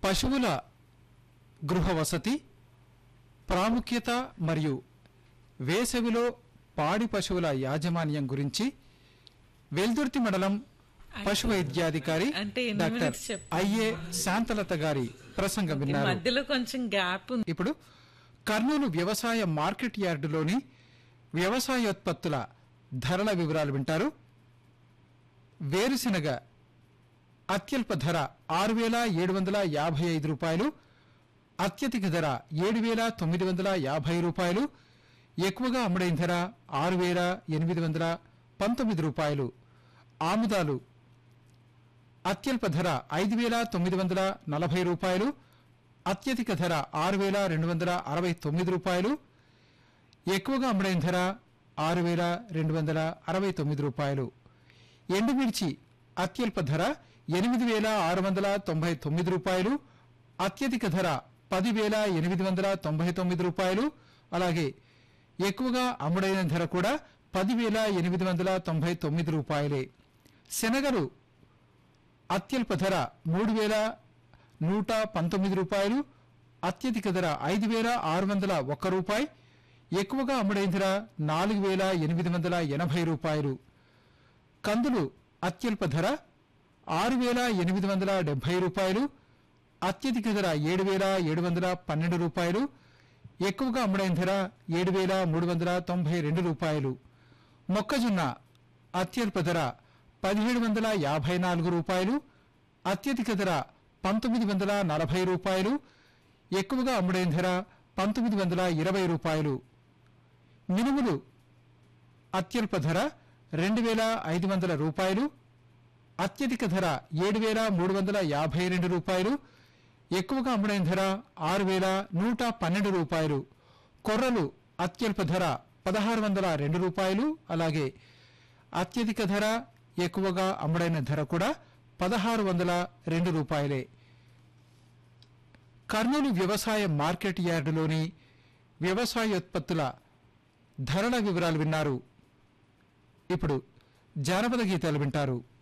పశువుల గృహ వసతి ప్రాముఖ్యత మరియు వేసవిలో పాడి పశువుల యాజమాన్యం గురించి వెల్దుర్తి మండలం పశు వైద్యాధికారి అంటే ఎన్ని డాక్టర్ minutes చెప్పండి? ఐఏ శాంతలత గారి ప్రసంగం ఈ విన్నారు మధ్యలో కొంచెం గ్యాప్ ఉంది ఇప్పుడు కర్నూలు వ్యవసాయ మార్కెట్ యార్డులోని వ్యవసాయోత్పత్తుల ధరల వివరాలు వింటారు వేరుశెనగ అత్యల్ప ధర ఆరు వేల ఏడు వందల యాభై ఐదు రూపాయలు అత్యధిక ధర ఏడు వేల తొమ్మిది వందల యాభై రూపాయలు ఎక్కువగా అమ్ముడైన ధర ఆరు వేల ఎనిమిది వందల పంతొమ్మిది రూపాయలు ఆముదాలు అత్యల్ప ధర ఐదు వేల తొమ్మిది వందల నలభై రూపాయలు అత్యధిక ధర ఆరు వేల రెండు వందల అరవై తొమ్మిది రూపాయలు ఎక్కువగా అమ్ముడైన ధర ఆరు వేల రెండు వందల అరవై తొమ్మిది రూపాయలు ఎండుమిర్చి అత్యల్ప ధర ఎనిమిది వేల ఆరు వందల తొంభై తొమ్మిది రూపాయలు అత్యధిక ధర పది వేల ఎనిమిది వందల తొంభై తొమ్మిది రూపాయలు అలాగే ఎక్కువగా అమ్ముడైన ధర కూడా పదివేల ఎనిమిది వందల తొంభై తొమ్మిది రూపాయలే శనగలు అత్యల్ప ధర మూడు వేల నూట పంతొమ్మిది రూపాయలు అత్యధిక ధర ఐదు వేల ఆరు వందల ఒక్క రూపాయి ఎక్కువగా అమ్ముడైన ధర నాలుగు వేల ఎనిమిది వందల ఎనభై రూపాయలు కందులు అత్యల్ప ధర ఆరు వేల ఎనిమిది వందల డెబ్బై రూపాయలు అత్యధిక ధర ఏడు వేల ఏడు వందల పన్నెండు రూపాయలు ఎక్కువగా అమ్ముడైన ధర ఏడు వేల మూడు వందల తొంభై రెండు రూపాయలు మొక్కజొన్న అత్యల్ప ధర పదిహేడు వందల యాభై నాలుగు రూపాయలు అత్యధిక ధర పంతొమ్మిది వందల నలభై రూపాయలు ఎక్కువగా అమ్ముడైన ధర పంతొమ్మిది వందల ఇరవై రూపాయలు మినుములు అత్యల్ప ధర రెండు వేల ఐదు వందల రూపాయలు అత్యధిక ధర ఏడు వేల మూడు వందల యాభై రెండు రూపాయలు ఎక్కువగా అమ్ముడైన ధర ఆరు వేల నూట పన్నెండు రూపాయలు కొర్రలు అత్యల్ప ధర పదహారు వందల రెండు రూపాయలు అలాగే అత్యధిక ధర ఎక్కువగా అమ్ముడైన ధర కూడా పదహారు వందల రెండు రూపాయలే కర్నూలు వ్యవసాయ మార్కెట్ యార్డులోని వ్యవసాయోత్పత్తుల ధరల వివరాలు విన్నారు ఇప్పుడు జానపద గీతాలు వింటారు